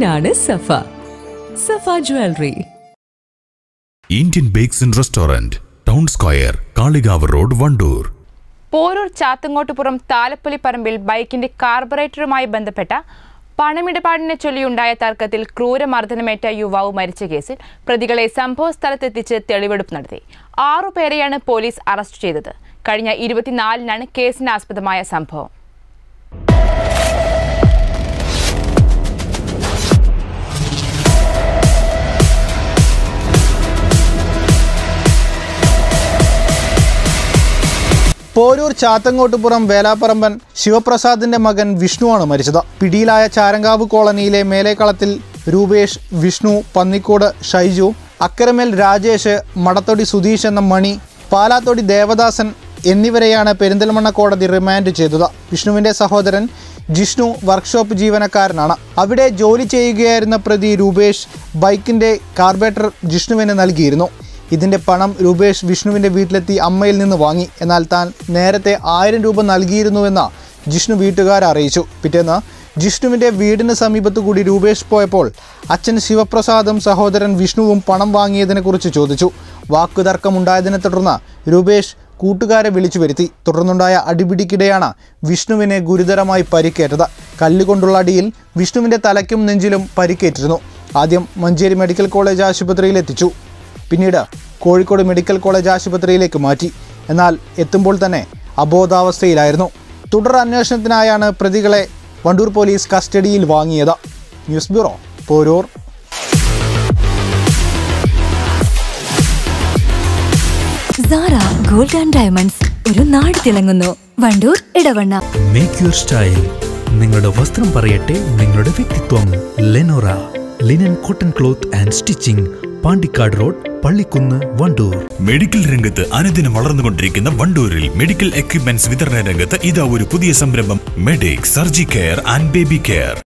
ഡിസൈനാണ് Safa Safa jewellery Indian bakes and restaurant town square Kalikavu road Wandoor Poroor Chathangottupuram താലപ്പൊലിപ്പറമ്പിൽ ബൈക്കിന്റെ കാർബറേറ്ററുമായി ബന്ധപ്പെട്ട പണമിടപാടിനെ ചൊല്ലിയുണ്ടായ തർക്കത്തിൽ ക്രൂരമർദ്ദനമേറ്റ യുവാവ് മരിച്ച കേസിൽ പ്രതികളെ സംഭവ സ്ഥലത്തെത്തിച്ച് തെളിവെടുപ്പ് നടത്തി ആറുപേരെയാണ് പോലീസ് അറസ്റ്റ് ചെയ്തത് കഴിഞ്ഞ ഇരുപത്തിനാലിനാണ് കേസിനാസ്പദമായ സംഭവം പോരൂർ ചാത്തങ്ങോട്ടുപുറം വേലാപ്പറമ്പൻ ശിവപ്രസാദിന്റെ മകൻ വിഷ്ണുവാണ് മരിച്ചത് പിടിയിലായ ചാരങ്കാവ് കോളനിയിലെ മേലേക്കളത്തിൽ രൂപേഷ് വിഷ്ണു പന്നിക്കോട് ഷൈജു അക്കരമേൽ രാജേഷ് മടത്തൊടി സുധീഷ് എന്ന മണി പാലാത്തൊടി ദേവദാസൻ എന്നിവരെയാണ് പെരിന്തൽമണ്ണ കോടതി റിമാൻഡ് ചെയ്തത് വിഷ്ണുവിന്റെ സഹോദരൻ ജിഷ്ണു വർക്ക്ഷോപ്പ് ജീവനക്കാരനാണ് അവിടെ ജോലി ചെയ്യുകയായിരുന്ന പ്രതി രൂപേഷ് ബൈക്കിന്റെ കാർബേറ്റർ ജിഷ്ണുവിന് നൽകിയിരുന്നു ഇതിന്റെ പണം രൂപേഷ് വിഷ്ണുവിന്റെ വീട്ടിലെത്തി അമ്മയിൽ നിന്ന് വാങ്ങി എന്നാൽ താൻ നേരത്തെ ആയിരം രൂപ നൽകിയിരുന്നുവെന്ന് ജിഷ്ണു വീട്ടുകാരെ അറിയിച്ചു പിറ്റേന്ന് ജിഷ്ണുവിന്റെ വീടിന് സമീപത്തു കൂടി രൂപേഷ് പോയപ്പോൾ അച്ഛൻ ശിവപ്രസാദും സഹോദരൻ വിഷ്ണുവും പണം വാങ്ങിയതിനെക്കുറിച്ച് ചോദിച്ചു വാക്കുതർക്കമുണ്ടായതിനെ തുടർന്ന് രൂപേഷ് കൂട്ടുകാരെ വിളിച്ചു വരുത്തി തുടർന്നുണ്ടായ അടിപിടിക്കിടെയാണ് വിഷ്ണുവിനെ ഗുരുതരമായി പരിക്കേറ്റത് കല്ലുകൊണ്ടുള്ള അടിയിൽ വിഷ്ണുവിന്റെ തലയ്ക്കും നെഞ്ചിലും പരിക്കേറ്റിരുന്നു ആദ്യം മഞ്ചേരി മെഡിക്കൽ കോളേജ് ആശുപത്രിയിൽ എത്തിച്ചു പിന്നീട് കോഴിക്കോട് മെഡിക്കൽ കോളേജ് ആശുപത്രിയിലേക്ക് മാറ്റി എന്നാൽ എത്തുമ്പോൾ തന്നെ അബോധാവസ്ഥയിലായിരുന്നു തുടർ അന്വേഷണത്തിനായാണ് പ്രതികളെ വണ്ടൂർ പോലീസ് കസ്റ്റഡിയിൽ വാങ്ങിയത് news bureau Poroor Sara gold and diamonds ഒരു നാട് തിളങ്ങുന്നു Wandoor Edavanna make your style നിങ്ങളുടെ വസ്ത്രം പറയട്ടെ നിങ്ങളുടെ വ്യക്തിത്വം Lenora linen cotton cloth and stitching Pandikkad road Pallikkunnu Wandoor medical രംഗത്ത് അനുദിനം വളർന്നുകൊണ്ടിരിക്കുന്ന വണ്ടൂരിൽ മെഡിക്കൽ എക്യുപ്മെന്റ്സ് വിതരണ രംഗത്ത് ഇതാ ഒരു പുതിയ സംരംഭം medic surgi care and baby care